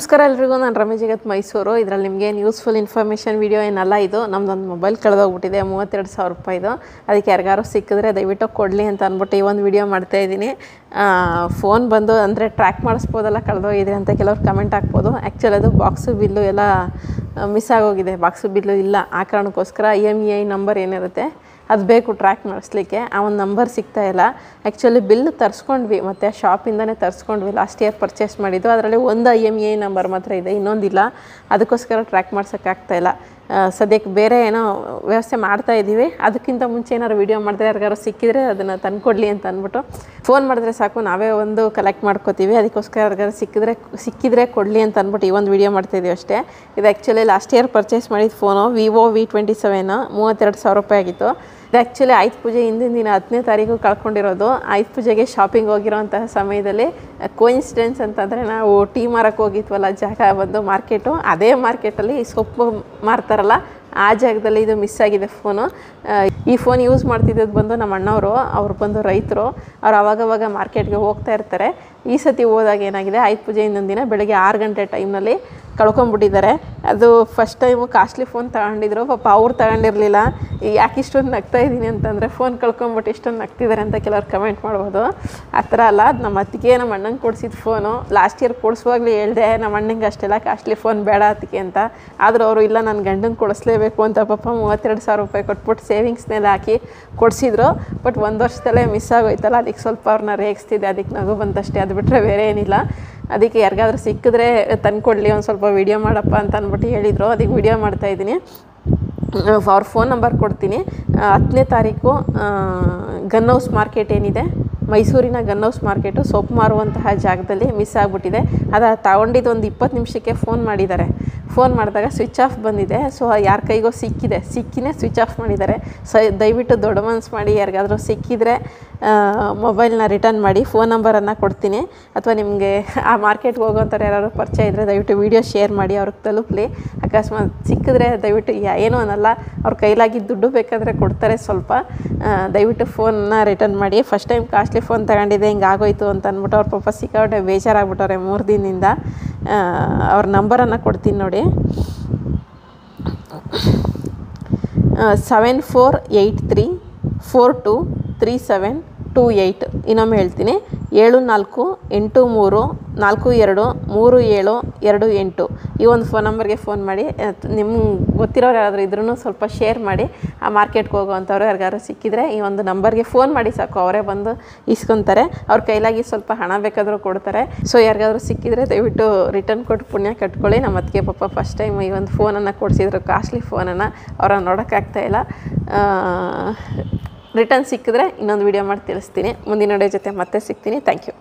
ನಮಸ್ಕಾರ ಎಲ್ರಿಗೂ ನಾನು ರಮೇಶ್ ಜಗತ್ ಮೈಸೂರು ಇದರಲ್ಲಿ ನಿಮಗೆ ಯೂಸ್ಫುಲ್ ಇನ್ಫಾರ್ಮೇಷನ್ ವೀಡಿಯೋ ಏನಲ್ಲ ಇದು ನಮ್ದೊಂದು ಮೊಬೈಲ್ ಕಳೆದೋಗ್ಬಿಟ್ಟಿದೆ ಮೂವತ್ತೆರಡು ಸಾವಿರ ರೂಪಾಯಿದು ಅದಕ್ಕೆ ಯಾರಿಗಾರು ಸಿಕ್ಕಿದ್ರೆ ದಯವಿಟ್ಟು ಕೊಡಲಿ ಅಂತ ಅಂದ್ಬಿಟ್ಟು ಈ ಒಂದು ವೀಡಿಯೋ ಮಾಡ್ತಾ ಇದ್ದೀನಿ ಫೋನ್ ಬಂದು ಅಂದರೆ ಟ್ರ್ಯಾಕ್ ಮಾಡಿಸ್ಬೋದಲ್ಲ ಕಳೆದೋಗಿದೆ ಅಂತ ಕೆಲವ್ರು ಕಮೆಂಟ್ ಹಾಕ್ಬೋದು ಆ್ಯಕ್ಚುಲಿ ಅದು ಬಾಕ್ಸು ಬಿಲ್ಲು ಎಲ್ಲ ಮಿಸ್ ಆಗೋಗಿದೆ ಬಾಕ್ಸು ಬಿಲ್ಲು ಇಲ್ಲ ಆ ಕಾರಣಕ್ಕೋಸ್ಕರ I M E I number ಏನಿರುತ್ತೆ ಅದು ಬೇಕು ಟ್ರ್ಯಾಕ್ ಮಾಡಿಸ್ಲಿಕ್ಕೆ ಆ ಒಂದು ನಂಬರ್ ಸಿಗ್ತಾ ಇಲ್ಲ ಆ್ಯಕ್ಚುಲಿ ಬಿಲ್ ತರಿಸ್ಕೊಂಡ್ವಿ ಮತ್ತು ಶಾಪಿಂದನೇ ತರಿಸ್ಕೊಂಡ್ವಿ ಲಾಸ್ಟ್ ಇಯರ್ ಪರ್ಚೇಸ್ ಮಾಡಿದ್ದು ಅದರಲ್ಲಿ ಒಂದು I M E I number ಮಾತ್ರ ಇದೆ ಇನ್ನೊಂದಿಲ್ಲ ಅದಕ್ಕೋಸ್ಕರ ಟ್ರ್ಯಾಕ್ ಮಾಡ್ಸೋಕ್ಕಾಗ್ತಾ ಇಲ್ಲ ಆ, ಸದ್ಯಕ್ಕೆ ಬೇರೆ ಏನೋ ವ್ಯವಸ್ಥೆ ಮಾಡ್ತಾ ಇದ್ದೀವಿ ಅದಕ್ಕಿಂತ ಮುಂಚೆ ಏನಾದ್ರು ವೀಡಿಯೋ ಮಾಡಿದ್ರೆ ಯಾರಿಗಾರು ಸಿಕ್ಕಿದ್ರೆ ಅದನ್ನು ತಂದ್ಕೊಡ್ಲಿ ಅಂತ ಅಂದ್ಬಿಟ್ಟು ಫೋನ್ ಮಾಡಿದ್ರೆ ಸಾಕು ನಾವೇ ಒಂದು ಕಲೆಕ್ಟ್ ಮಾಡ್ಕೋತೀವಿ ಅದಕ್ಕೋಸ್ಕರ ಯಾರಿಗಾರು ಸಿಕ್ಕಿದ್ರೆ ಸಿಕ್ಕಿದ್ರೆ ಕೊಡಲಿ ಅಂತ ಅಂದ್ಬಿಟ್ಟು ಈ ಒಂದು ವೀಡಿಯೋ ಮಾಡ್ತಾಯಿದ್ದೀವಿ ಅಷ್ಟೇ ಇದು ಆ್ಯಕ್ಚುಲಿ ಲಾಸ್ಟ್ ಇಯರ್ ಪರ್ಚೇಸ್ ಮಾಡಿದ phone Vivo V twenty seven ಮೂವತ್ತೆರಡು ಸಾವಿರ ರೂಪಾಯಿ ಆಗಿತ್ತು ಇದು ಆ್ಯಕ್ಚುಲಿ ಆಯುಧ ಪೂಜೆ ಹಿಂದಿನ ದಿನ ಹತ್ತನೇ ತಾರೀಕು ಕಳ್ಕೊಂಡಿರೋದು ಆಯುಧ ಪೂಜೆಗೆ ಶಾಪಿಂಗ್ ಹೋಗಿರೋಂತಹ ಸಮಯದಲ್ಲಿ ಕೋಇನ್ಸಿಡೆನ್ಸ್ ಅಂತಂದರೆ ನಾವು ಟೀ ಮಾರಕ್ಕೆ ಹೋಗಿದ್ವಲ್ಲ ಜಾಗ ಬಂದು ಮಾರ್ಕೆಟು ಅದೇ ಮಾರ್ಕೆಟಲ್ಲಿ ಸೊಪ್ಪು ಮಾರ್ತಾರಲ್ಲ ಆ ಜಾಗದಲ್ಲಿ ಇದು ಮಿಸ್ ಆಗಿದೆ ಫೋನು ಈ ಫೋನ್ ಯೂಸ್ ಮಾಡ್ತಿದ್ದದ್ದು ಬಂದು ನಮ್ಮ ಅಣ್ಣವರು ಅವ್ರು ಬಂದು ರೈತರು ಅವ್ರು ಅವಾಗವಾಗ ಮಾರ್ಕೆಟ್ಗೆ ಹೋಗ್ತಾ ಇರ್ತಾರೆ ಈ ಸತಿ ಹೋದಾಗ ಏನಾಗಿದೆ ಆಯುಧ ಪೂಜೆ ಇನ್ನೊಂದು ದಿನ ಬೆಳಗ್ಗೆ ಆರು ಗಂಟೆ ಟೈಮ್ನಲ್ಲಿ ಕಳ್ಕೊಂಬಿಟ್ಟಿದ್ದಾರೆ ಅದು ಫಸ್ಟ್ ಟೈಮು ಕಾಸ್ಟ್ಲಿ ಫೋನ್ ತಗೊಂಡಿದ್ರು ಪಾಪ ಅವ್ರು ತಗೊಂಡಿರಲಿಲ್ಲ ಯಾಕೆ ಇಷ್ಟೊಂದು ನಗ್ತಾ ಇದ್ದೀನಿ ಅಂತಂದರೆ ಫೋನ್ ಕಳ್ಕೊಂಬಿಟ್ಟು ಇಷ್ಟೊಂದು ನಗ್ತಿದ್ದಾರೆ ಅಂತ ಕೆಲವ್ರು ಕಮೆಂಟ್ ಮಾಡ್ಬೋದು ಆ ಥರ ಅಲ್ಲ ನಮ್ಮ ಅತ್ತಿಗೆ ನಮ್ಮ ಅಣ್ಣಂಗೆ ಕೊಡಿಸಿದ ಫೋನು ಲಾಸ್ಟ್ ಇಯರ್ ಕೊಡಿಸುವಾಗಲೂ ಹೇಳ್ದೆ ನಮ್ಮ ಅಣ್ಣಂಗೆ ಅಷ್ಟೆಲ್ಲ ಕಾಸ್ಟ್ಲಿ ಫೋನ್ ಬೇಡ ಅತ್ತಿಗೆ ಅಂತ ಆದರೂ ಅವರು ಇಲ್ಲ ನನ್ನ ಗಂಡಂಗೆ ಕೊಡಿಸ್ಲೇಬೇಕು ಅಂತ ಪಾಪ ಮೂವತ್ತೆರಡು ಸಾವಿರ ರೂಪಾಯಿ ಕೊಟ್ಬಿಟ್ಟು ಸೇವಿಂಗ್ಸ್ನೆಲ್ಲ ಹಾಕಿ ಕೊಡಿಸಿದ್ರು ಬಟ್ ಒಂದು ವರ್ಷದಲ್ಲೇ ಮಿಸ್ ಆಗೋಯ್ತಲ್ಲ ಅದಕ್ಕೆ ಸ್ವಲ್ಪ ಅವ್ರನ್ನ ರೇಗಿಸ್ತಿದ್ದೆ ಅದಕ್ಕೆ ನಗು ಬಂತಷ್ಟೇ ಅದು ಬಿಟ್ಟರೆ ಬೇರೆ ಏನಿಲ್ಲ ಅದಕ್ಕೆ ಯಾರಿಗಾದ್ರೂ ಸಿಕ್ಕಿದ್ರೆ ತಂದ್ಕೊಡ್ಲಿ ಒಂದು ಸ್ವಲ್ಪ ವೀಡಿಯೋ ಮಾಡಪ್ಪ ಅಂತ ಅಂದ್ಬಿಟ್ಟು ಹೇಳಿದರು ಅದಕ್ಕೆ ವೀಡಿಯೋ ಮಾಡ್ತಾಯಿದ್ದೀನಿ ಅವ್ರ ಫೋನ್ ನಂಬರ್ ಕೊಡ್ತೀನಿ ಆ, ಹತ್ತನೇ ತಾರೀಕು ಆ, ಗನ್ ಹೌಸ್ ಮಾರ್ಕೆಟ್ ಏನಿದೆ ಮೈಸೂರಿನ ಗನ್ ಹೌಸ್ ಮಾರ್ಕೆಟು ಸೊಪ್ಪು ಮಾರುವಂತಹ ಜಾಗದಲ್ಲಿ ಮಿಸ್ ಆಗಿಬಿಟ್ಟಿದೆ ಅದು ತಗೊಂಡಿದ್ದು ಒಂದು ಇಪ್ಪತ್ತು ನಿಮಿಷಕ್ಕೆ ಫೋನ್ ಮಾಡಿದ್ದಾರೆ ಫೋನ್ ಮಾಡಿದಾಗ ಸ್ವಿಚ್ ಆಫ್ ಬಂದಿದೆ ಸೊ ಯಾರ ಕೈಗೋ ಸಿಕ್ಕಿದೆ ಸಿಕ್ಕಿನೇ ಸ್ವಿಚ್ ಆಫ್ ಮಾಡಿದ್ದಾರೆ ಸ ದಯವಿಟ್ಟು ದೊಡ್ಡ ಮನ್ಸು ಮಾಡಿ ಯಾರಿಗಾದ್ರೂ ಸಿಕ್ಕಿದರೆ ಮೊಬೈಲ್ನ ರಿಟರ್ನ್ ಮಾಡಿ ಫೋನ್ ನಂಬರನ್ನು ಕೊಡ್ತೀನಿ ಅಥವಾ ನಿಮಗೆ ಆ ಮಾರ್ಕೆಟ್ಗೆ ಹೋಗೋಂಥವ್ರು ಯಾರು ಪರಿಚಯ ಇದ್ದರೆ ದಯವಿಟ್ಟು ವೀಡಿಯೋ ಶೇರ್ ಮಾಡಿ ಅವ್ರಿಗೆ ತಲುಪಲಿ ಅಕಸ್ಮಾತ್ ಸಿಕ್ಕಿದ್ರೆ ದಯವಿಟ್ಟು ಯಾ- ಏನೂ ಅನ್ನಲ್ಲ ಅವ್ರ ಕೈಲಾಗಿ ದುಡ್ಡು ಬೇಕಾದರೆ ಕೊಡ್ತಾರೆ ಸ್ವಲ್ಪ ಆ, ದಯವಿಟ್ಟು ಫೋನ್ನ ರಿಟರ್ನ್ ಮಾಡಿ ಫಸ್ಟ್ ಟೈಮ್ ಕಾಸ್ಟ್ಲಿ ಫೋನ್ ತಗೊಂಡಿದ್ದೆ ಹಿಂಗೆ ಆಗೋಯ್ತು ಅಂತ ಅಂದ್ಬಿಟ್ಟು ಅವ್ರ ಪಾಪ ಸಿಕ್ಕಾಬಿಟ್ಟೆ ಬೇಜಾರಾಗ್ಬಿಟ್ಟವ್ರೆ ಮೂರು ದಿನದಿಂದ ಆ, ಅವ್ರ ನಂಬರನ್ನು ಕೊಡ್ತೀನಿ ನೋಡಿ seven four eight three four two three seven two eight ಇನ್ನೊಮ್ಮೆ ಹೇಳ್ತೀನಿ ಏಳು ನಾಲ್ಕು ಎಂಟು ಮೂರು ನಾಲ್ಕು ಎರಡು ಮೂರು ಏಳು ಎರಡು ಎಂಟು ಈ ಒಂದು ಫೋನ್ ನಂಬರ್ಗೆ ಫೋನ್ ಮಾಡಿ ನಿಮ್ಗೆ ಗೊತ್ತಿರೋರು ಯಾರಾದರೂ ಇದ್ರೂ ಸ್ವಲ್ಪ ಶೇರ್ ಮಾಡಿ ಆ ಮಾರ್ಕೆಟ್ಗೆ ಹೋಗೋವಂಥವ್ರು ಯಾರಿಗಾರು ಸಿಕ್ಕಿದ್ರೆ ಈ ಒಂದು ನಂಬರ್ಗೆ ಫೋನ್ ಮಾಡಿ ಸಾಕು ಅವರೇ ಬಂದು ಇಸ್ಕೊತಾರೆ ಅವ್ರ ಕೈಲಾಗಿ ಸ್ವಲ್ಪ ಹಣ ಬೇಕಾದರೂ ಕೊಡ್ತಾರೆ ಸೊ ಯಾರಿಗಾದ್ರೂ ಸಿಕ್ಕಿದ್ರೆ ದಯವಿಟ್ಟು ರಿಟರ್ನ್ ಕೊಟ್ಟು ಪುಣ್ಯ ಕಟ್ಕೊಳ್ಳಿ ನಮ್ಮ ಅದಕ್ಕೆ ಪಾಪ ಫಸ್ಟ್ ಟೈಮ್ ಈ ಒಂದು ಫೋನನ್ನು ಕೊಡಿಸಿದ್ರು ಕಾಸ್ಟ್ಲಿ ಫೋನನ್ನು ಅವ್ರನ್ನ ನೋಡೋಕ್ಕಾಗ್ತಾ ಇಲ್ಲ ರಿಟರ್ನ್ ಸಿಕ್ಕಿದ್ರೆ ಇನ್ನೊಂದು ವೀಡಿಯೋ ಮಾಡಿ ತಿಳಿಸ್ತೀನಿ ಮುಂದಿನ ವಿಡಿಯೋ ಜೊತೆ ಮತ್ತೆ ಸಿಗ್ತೀನಿ ಥ್ಯಾಂಕ್ ಯು